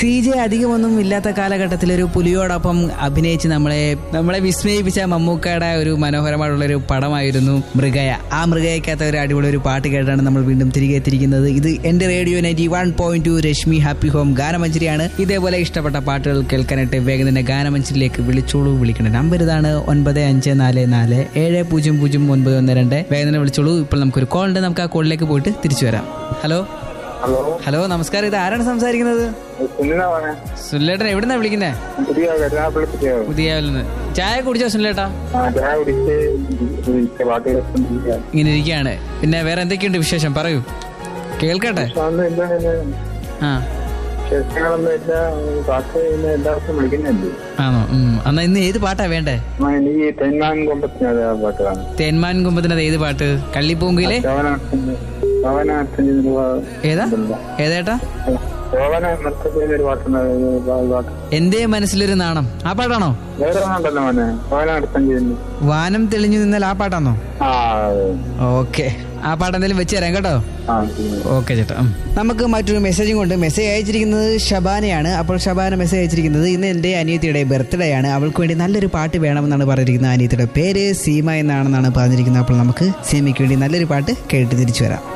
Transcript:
C J അധികമൊന്നും ഇല്ലാത്ത കാലഘട്ടത്തിൽ ഒരു പുലിയോടൊപ്പം അഭിനയിച്ച് നമ്മളെ നമ്മളെ വിസ്മയിപ്പിച്ച മമ്മൂക്കയുടെ ഒരു മനോഹരമായിട്ടുള്ള ഒരു പടമായിരുന്നു മൃഗയ ആ മൃഗയക്കകത്ത ഒരു അടിപൊളി ഒരു പാട്ട് കേട്ടാണ് നമ്മൾ വീണ്ടും തിരികെ എത്തിയിരിക്കുന്നത് ഇത് എന്റെ radio ninety one point two Reshmi happy home ഗാനമഞ്ചരിയാണ് ഇതേപോലെ ഇഷ്ടപ്പെട്ട പാട്ടുകൾ കേൾക്കാനായിട്ട് വേഗം തന്നെ ഗാനമഞ്ചരിയിലേക്ക് വിളിച്ചോളൂ വിളിക്കണം നമ്പർ ഇതാണ് ഒൻപത് അഞ്ച് നാല് നാല് ഏഴ് പൂജ്യം പൂജ്യം ഒൻപത് ഒന്ന് രണ്ട് വേഗം തന്നെ വിളിച്ചോളൂ ഇപ്പോൾ നമുക്കൊരു കോൾ ഉണ്ട് നമുക്ക് ആ കോളിലേക്ക് പോയിട്ട് തിരിച്ചു വരാം ഹലോ ഹലോ ഹലോ നമസ്കാരം ഇത് ആരാണ് സംസാരിക്കുന്നത് സുനിലാണ് സുനിലേട്ടൻ എവിടുന്നാ വിളിക്കുന്നേ പുതിയ കരുനാപ്പള്ളി പുതിയ പുതിയ ചായ കുടിച്ചോ സുനിലേട്ടാ ആ ചായ കുടിച്ച് ഇരിക്ക, പാട്ട് കേൾക്കുന്നില്ല ഇങ്ങനെ ഇരിക്കുകയാണ് പിന്നെ വേറെ എന്തൊക്കെയുണ്ട് വിശേഷം പറയൂ കേൾക്കട്ടെ ഒന്നും ഇല്ല ആ വിശേഷങ്ങളൊന്നും ഇല്ല പാട്ട് ഇന്ന് എല്ലാവർക്കും വിളിക്കുന്നുണ്ട് ആണോ ഉം. എന്നാ ഇന്ന് ഏത് പാട്ടാ വേണ്ടേ ആ, എനിക്ക് തെന്നാൻ കൊമ്പത്തിന് അത് ആ പാട്ട് കാണും തേന്മാൻ കുമ്പത്തിനത് ഏത് പാട്ട് കള്ളിപ്പൂങ്കിലെ ശോഭനാർത്ഥന്റെ ശോഭനാർത്ഥന്റെ ഏതാ ഏതേട്ടാ ശോഭന നൃത്തത്തിന്റെ ഒരു പാട്ടുണ്ട് അത് ആ പാട്ട് എന്റെ മനസ്സിലൊരു നാണം ആ പാട്ടാണോ വേറെ ഒന്നുണ്ടല്ലോ മോനെ ശോഭനാർത്ഥന്റെ വാനം തെളിഞ്ഞു നിന്നാൽ ആ പാട്ടാണോ ആ അതെ. ഓക്കെ ആ പാട്ട് എന്തെങ്കിലും വെച്ച് തരാം കേട്ടോ ആ ശരി. ഓക്കെ ചേട്ടാ ഉം. നമുക്ക് മറ്റൊരു മെസ്സേജും കൊണ്ട് മെസ്സേജ് അയച്ചിരിക്കുന്നത് ഷബാനയാണ് അപ്പോൾ ഷബാന മെസ്സേജ് അയച്ചിരിക്കുന്നത് ഇന്ന് എൻ്റെ അനിയത്തിയുടെ ബർത്ത്ഡേ ആണ് അവൾക്ക് വേണ്ടി നല്ലൊരു പാട്ട് വേണമെന്നാണ് പറഞ്ഞിരിക്കുന്നത് അനിയത്തിയുടെ പേര് സീമ എന്നാണെന്നാണ് പറഞ്ഞിരിക്കുന്നത് അപ്പോൾ നമുക്ക് സീമയ്ക്ക് വേണ്ടി നല്ലൊരു പാട്ട് കേട്ട് തിരിച്ചു വരാം